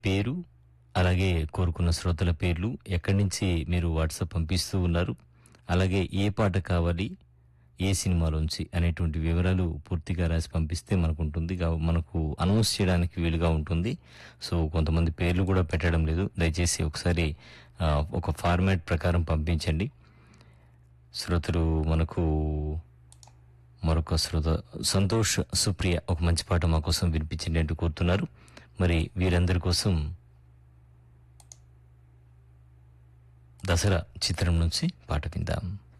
పేరు అలాగే కోరుకున్న శ్రోతల పేర్లు ఎక్కడి నుంచి మీరు వాట్సాప్ పంపిస్తూ ఉన్నారు అలాగే ఏ పాట కావాలి ఏ సినిమాలోంచి అనేటువంటి వివరాలు పూర్తిగా రాసి పంపిస్తే మనకు ఉంటుంది కా- మనకు అనౌన్స్ చేయడానికి వీలుగా ఉంటుంది సో కొంతమంది పేర్లు కూడా పెట్టడం లేదు దయచేసి ఒకసారి ఆ, ఒక ఫార్మాట్ ప్రకారం పంపించండి శ్రోతలు మనకు మరొక శ్రోత సంతోష్ సుప్రియ ఒక మంచి పాట మా కోసం వినిపించండి అంటూ కోరుతున్నారు మరి వీరందరి కోసం దసరా చిత్రం నుంచి పాట విందాం